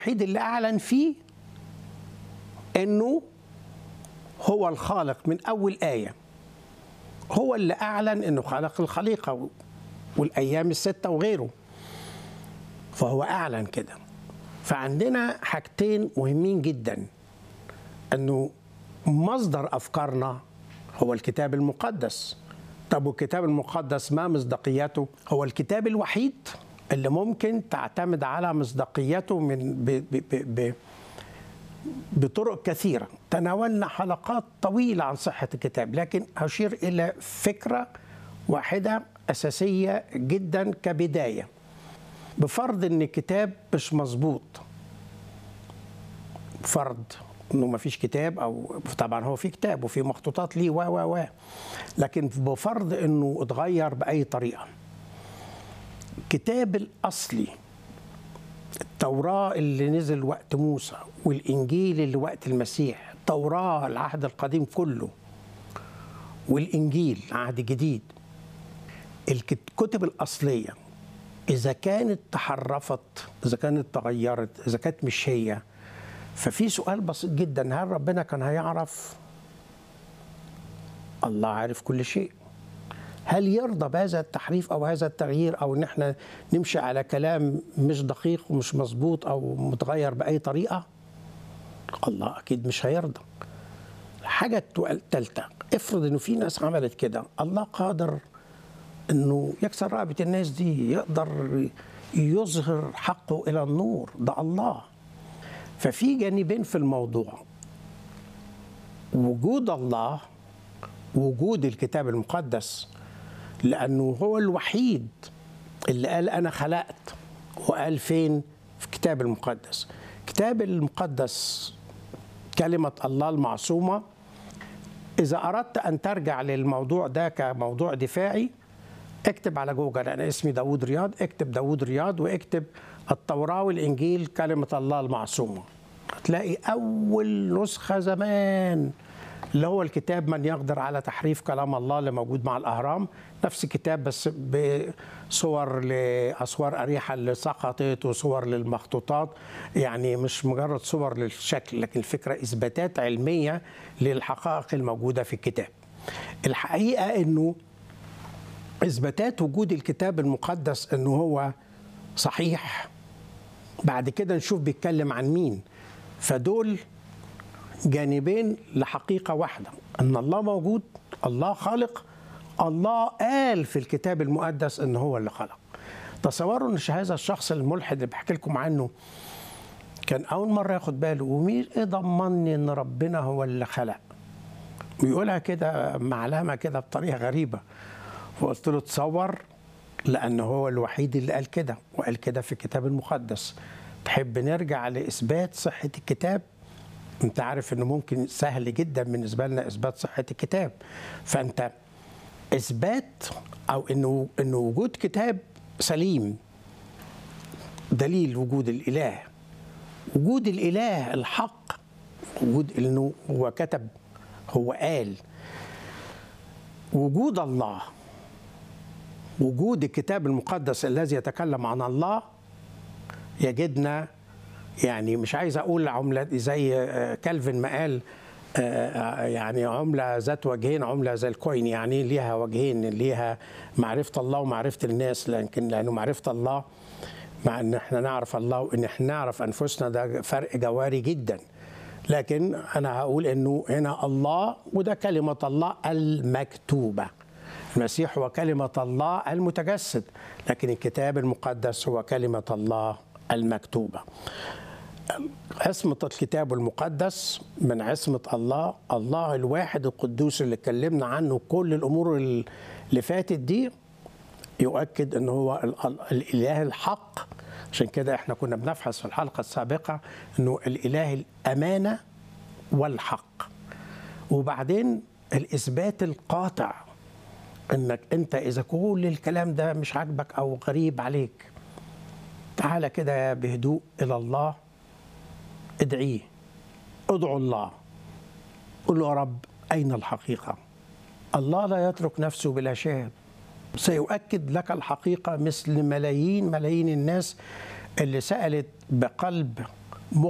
الوحيد اللي اعلن فيه انه هو الخالق من اول ايه هو اللي اعلن انه خلق الخليقه والايام السته وغيره فهو اعلن كده فعندنا حاجتين مهمين جدا انه مصدر افكارنا هو الكتاب المقدس طب والكتاب المقدس ما مصداقيته هو الكتاب الوحيد اللي ممكن تعتمد على مصداقيته من ب ب ب ب بطرق كثيرة تناولنا حلقات طويلة عن صحة الكتاب لكن هشير إلى فكرة واحدة أساسية جدا كبداية بفرض أن الكتاب مش مظبوط فرض انه ما فيش كتاب او طبعا هو في كتاب وفي مخطوطات ليه و و و لكن بفرض انه اتغير باي طريقه الكتاب الاصلي التوراه اللي نزل وقت موسى والانجيل اللي وقت المسيح التوراه العهد القديم كله والانجيل عهد جديد الكتب الاصليه اذا كانت تحرفت اذا كانت تغيرت اذا كانت مش هي ففي سؤال بسيط جدا هل ربنا كان هيعرف الله عارف كل شيء هل يرضى بهذا التحريف او هذا التغيير او ان احنا نمشي على كلام مش دقيق ومش مظبوط او متغير باي طريقه الله اكيد مش هيرضى الحاجه الثالثه افرض انه في ناس عملت كده الله قادر انه يكسر رقبه الناس دي يقدر يظهر حقه الى النور ده الله ففي جانبين في الموضوع وجود الله وجود الكتاب المقدس لانه هو الوحيد اللي قال انا خلقت وقال فين في الكتاب المقدس الكتاب المقدس كلمه الله المعصومه اذا اردت ان ترجع للموضوع ده كموضوع دفاعي اكتب على جوجل انا اسمي داوود رياض اكتب داوود رياض واكتب التوراة والإنجيل كلمة الله المعصومة هتلاقي أول نسخة زمان اللي هو الكتاب من يقدر على تحريف كلام الله اللي موجود مع الأهرام نفس الكتاب بس بصور لأسوار أريحة اللي سقطت وصور للمخطوطات يعني مش مجرد صور للشكل لكن الفكرة إثباتات علمية للحقائق الموجودة في الكتاب الحقيقة أنه إثباتات وجود الكتاب المقدس أنه هو صحيح بعد كده نشوف بيتكلم عن مين فدول جانبين لحقيقة واحدة أن الله موجود الله خالق الله قال في الكتاب المقدس أن هو اللي خلق تصوروا أن هذا الشخص الملحد اللي بحكي لكم عنه كان أول مرة ياخد باله ومين إيه ضمني أن ربنا هو اللي خلق ويقولها كده معلمة كده بطريقة غريبة فقلت له تصور لأن هو الوحيد اللي قال كده وقال كده في الكتاب المقدس تحب نرجع لإثبات صحة الكتاب أنت عارف أنه ممكن سهل جدا بالنسبة لنا إثبات صحة الكتاب فأنت إثبات أو أنه أنه وجود كتاب سليم دليل وجود الإله وجود الإله الحق وجود أنه هو كتب هو قال وجود الله وجود الكتاب المقدس الذي يتكلم عن الله يجدنا يعني مش عايز اقول عمله زي كالفن ما قال يعني عمله ذات وجهين عمله زي الكوين يعني ليها وجهين ليها معرفه الله ومعرفه الناس لكن لانه معرفه الله مع ان احنا نعرف الله وان احنا نعرف انفسنا ده فرق جوهري جدا لكن انا هقول انه هنا الله وده كلمه الله المكتوبه المسيح هو كلمة الله المتجسد لكن الكتاب المقدس هو كلمة الله المكتوبة عصمة الكتاب المقدس من عصمة الله الله الواحد القدوس اللي اتكلمنا عنه كل الأمور اللي فاتت دي يؤكد أنه هو الإله الحق عشان كده احنا كنا بنبحث في الحلقة السابقة أنه الإله الأمانة والحق وبعدين الإثبات القاطع انك انت اذا كل الكلام ده مش عاجبك او غريب عليك تعالى كده بهدوء الى الله ادعيه ادعو الله قل له يا رب اين الحقيقه الله لا يترك نفسه بلا شاهد سيؤكد لك الحقيقه مثل ملايين ملايين الناس اللي سالت بقلب